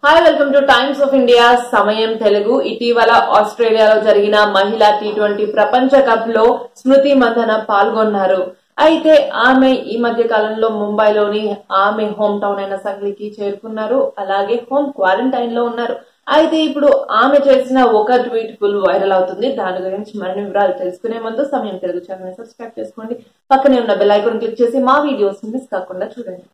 hi welcome to Times of India Samayam Telugu ఇటీవల ఆస్ట్రేలియాలో జరిగిన మహిళా టీ ట్వంటీ ప్రపంచ కప్ లో స్మృతి మందన పాల్గొన్నారు అయితే ఆమె ఈ మధ్య కాలంలో ముంబైలోని ఆమె హోమ్ టౌన్ అయిన సగ్లీకి చేరుకున్నారు అలాగే హోమ్ క్వారంటైన్ లో ఉన్నారు అయితే ఇప్పుడు ఆమె చేసిన ఒక ట్వీట్ ఫుల్ వైరల్ అవుతుంది దాని గురించి మరిన్ని వివరాలు తెలుసుకునే ముందు సమయం తెలుగు ఛానల్ సబ్స్క్రైబ్ చేసుకోండి పక్కనే ఉన్న బెల్ ఐకాన్ క్లిక్ చేసి మా వీడియోస్ మిస్ కాకుండా చూడండి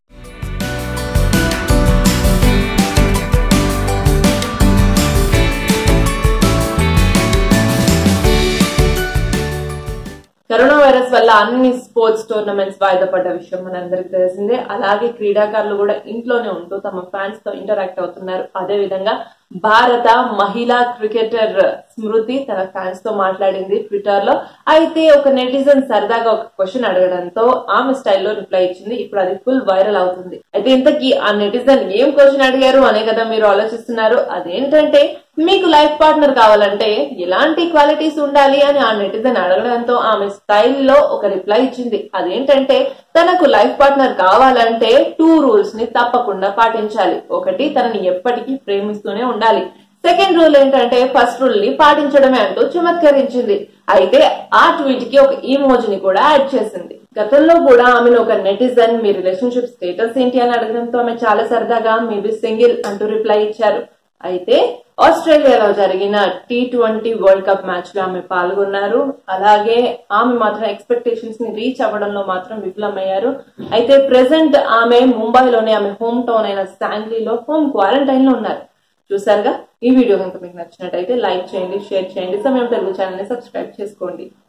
కరోనా వైరస్ వల్ల అన్ని స్పోర్ట్స్ టోర్నమెంట్స్ వాయిదా పడ్డ విషయం మనందరికి తెలిసిందే అలాగే క్రీడాకారులు కూడా ఇంట్లోనే ఉంటూ తమ ఫ్యాన్స్ తో ఇంటరాక్ట్ అవుతున్నారు అదే విధంగా భారత మహిళా క్రికెటర్ స్మృతి తన ఫ్యాన్స్ తో మాట్లాడింది ట్విట్టర్ లో అయితే ఒక నెటిజన్ సరదాగా ఒక క్వశ్చన్ అడగడంతో ఆమె స్టైల్లో రిప్లై ఇచ్చింది ఇప్పుడు అది ఫుల్ వైరల్ అవుతుంది అయితే ఇంతకీ ఆ నెటిజన్ ఏం క్వశ్చన్ అడిగారు అనే కదా మీరు ఆలోచిస్తున్నారు అదేంటంటే మీకు లైఫ్ పార్ట్నర్ కావాలంటే ఎలాంటి క్వాలిటీస్ ఉండాలి అని ఆ నెటిజన్ అడగడంతో ఆమె స్టైల్లో ఒక రిప్లై ఇచ్చింది అదేంటంటే తనకు లైఫ్ పార్ట్నర్ కావాలంటే టూ రూల్స్ ని తప్పకుండా పాటించాలి ఒకటి తనని ఎప్పటికీ ప్రేమిస్తూనే ఉండాలి సెకండ్ రూల్ ఏంటంటే ఫస్ట్ రూల్ ని పాటించడమే అంటూ చమత్కరించింది అయితే ఆ ట్వీట్ కి ఒక ఈమోజిని కూడా యాడ్ చేసింది గతంలో కూడా ఆమెను ఒక నెటిజన్ మీ రిలేషన్షిప్ స్టేటస్ ఏంటి అని అడగడంతో ఆమె చాలా సరదాగా మేబీ సింగిల్ అంటూ రిప్లై ఇచ్చారు అయితే ఆస్ట్రేలియాలో జరిగిన T twenty World Cup match లో ఆమె పాల్గొన్నారు అలాగే ఆమె మాత్రం ఎక్స్పెక్టేషన్స్ ని రీచ్ అవ్వడంలో మాత్రం విఫలమయ్యారు అయితే ప్రెసెంట్ ఆమె ముంబైలోనే ఆమె హోమ్ టౌన్ అయిన శాంగ్లీలో హోమ్ క్వారంటైన్ లో ఉన్నారు చూసారుగా ఈ వీడియో కనుక మీకు నచ్చినట్టయితే లైక్ చేయండి షేర్ చేయండి సమయం తెలుగు ఛానల్ ని సబ్స్క్రైబ్ చేసుకోండి